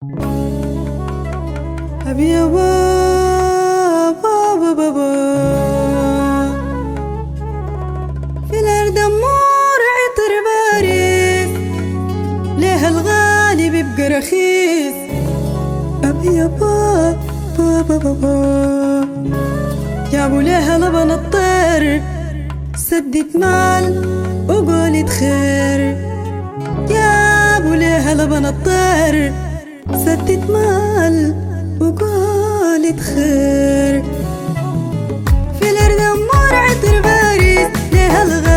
أبي يا بابا بابا في الأرض أمور عطر باريس ليه الغالي بيبقى رخيص أبي يا بابا بابا جابوا ليها لبن الطير سدت مال وقولت خير جابوا ليها لبن الطير سدت مال وقالت خير في الأرض أمور عطر باريس ليها الغالي